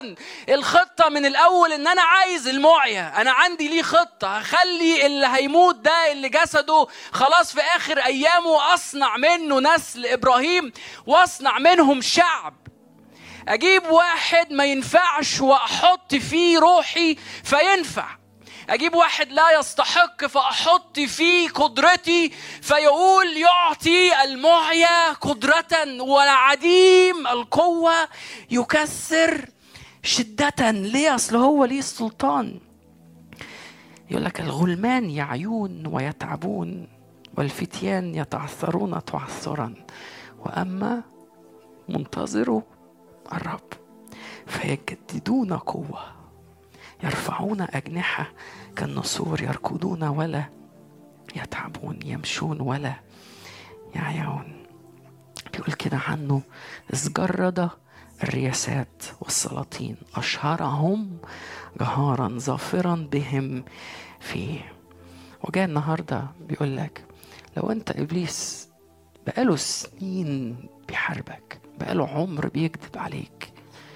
الخطة من الأول إن أنا عايز المعيا أنا عندي ليه خطة هخلي اللي هيموت ده اللي جسده خلاص في آخر أيامه أصنع منه نسل إبراهيم وأصنع منهم شعب أجيب واحد ما ينفعش وأحط فيه روحي فينفع اجيب واحد لا يستحق فاحط فيه قدرتي فيقول يعطي المعيا قدرة والعديم القوة يكسر شدة ليه اصل هو ليه السلطان يقول لك الغلمان يعيون ويتعبون والفتيان يتعثرون تعثرا واما منتظروا الرب فيجددون قوه يرفعون أجنحة كالنسور يركضون ولا يتعبون يمشون ولا يعيون بيقول كده عنه إذ جرد الرياسات والسلاطين أشهرهم جهارا ظافرا بهم فيه وجاء النهارده بيقول لك لو أنت إبليس بقاله سنين بيحاربك بقاله عمر بيكذب عليك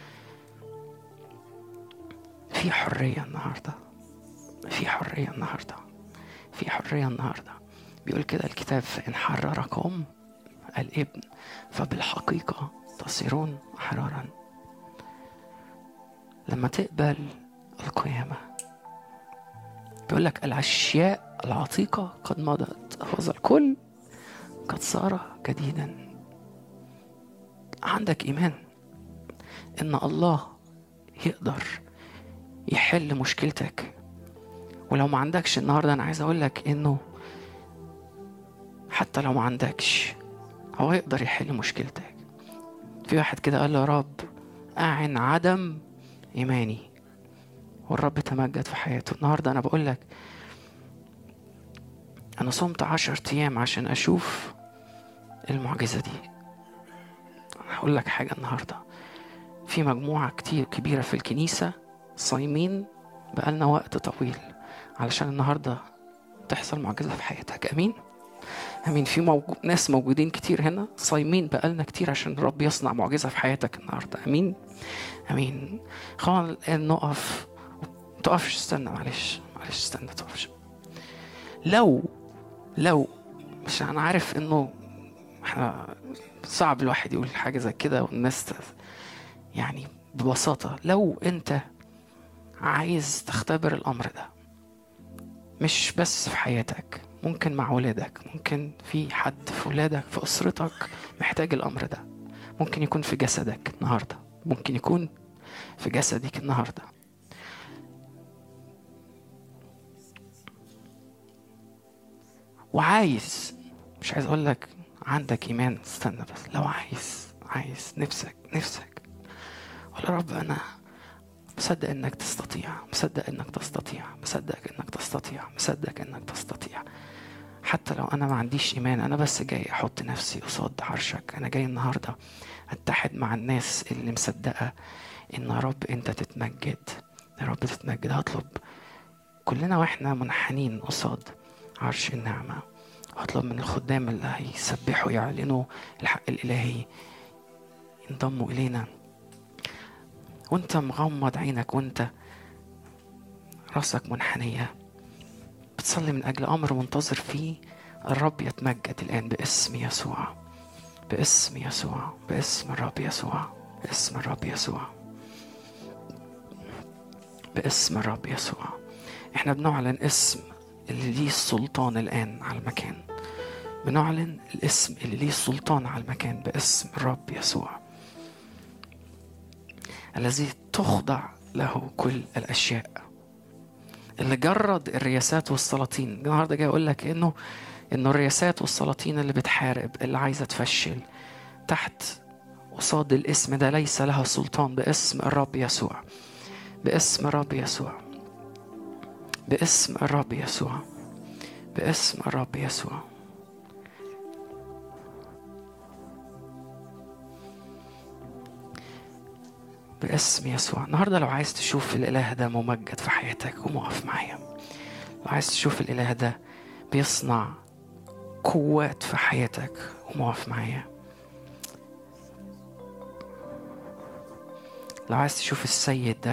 في حرية النهاردة في حرية النهاردة في حرية النهاردة بيقول كده الكتاب فإن حرركم الابن فبالحقيقة تصيرون أحرارا لما تقبل القيامة بيقول لك الأشياء العتيقة قد مضت هذا الكل قد صار جديدا عندك إيمان إن الله يقدر يحل مشكلتك ولو ما عندكش النهارده انا عايز اقول لك انه حتى لو ما عندكش هو يقدر يحل مشكلتك في واحد كده قال له يا رب اعن عدم ايماني والرب تمجد في حياته النهارده انا بقول لك انا صمت عشر ايام عشان اشوف المعجزه دي هقول لك حاجه النهارده في مجموعه كتير كبيره في الكنيسه صايمين بقالنا وقت طويل علشان النهارده تحصل معجزه في حياتك امين امين في موجود ناس موجودين كتير هنا صايمين بقالنا كتير عشان الرب يصنع معجزه في حياتك النهارده امين امين خلينا الان نقف تقفش استنى معلش معلش استنى تقفش لو لو مش انا عارف انه احنا صعب الواحد يقول حاجه زي كده والناس يعني ببساطه لو انت عايز تختبر الامر ده مش بس في حياتك ممكن مع ولادك ممكن في حد في ولادك في اسرتك محتاج الامر ده ممكن يكون في جسدك النهارده ممكن يكون في جسدك النهارده وعايز مش عايز اقول لك عندك ايمان استنى بس لو عايز عايز نفسك نفسك ولا رب انا مصدق انك تستطيع مصدق انك تستطيع مصدق انك تستطيع مصدق انك تستطيع حتى لو انا ما عنديش ايمان انا بس جاي احط نفسي قصاد عرشك انا جاي النهارده اتحد مع الناس اللي مصدقه ان يا رب انت تتمجد يا رب تتمجد هطلب كلنا واحنا منحنين قصاد عرش النعمه هطلب من الخدام اللي هيسبحوا يعلنوا الحق الالهي ينضموا الينا وانت مغمض عينك وانت راسك منحنية بتصلي من أجل أمر منتظر فيه الرب يتمجد الآن باسم يسوع باسم يسوع باسم الرب يسوع باسم الرب يسوع باسم الرب يسوع احنا بنعلن اسم اللي ليه السلطان الآن على المكان بنعلن الاسم اللي ليه السلطان على المكان باسم الرب يسوع الذي تخضع له كل الاشياء اللي جرد الرياسات والسلاطين النهارده جاي اقول لك انه انه الرياسات والسلاطين اللي بتحارب اللي عايزه تفشل تحت قصاد الاسم ده ليس لها سلطان باسم الرب يسوع باسم الرب يسوع باسم الرب يسوع باسم الرب يسوع باسم يسوع النهارده لو عايز تشوف الاله ده ممجد في حياتك قوم اقف معايا لو عايز تشوف الاله ده بيصنع قوات في حياتك قوم اقف معايا لو عايز تشوف السيد ده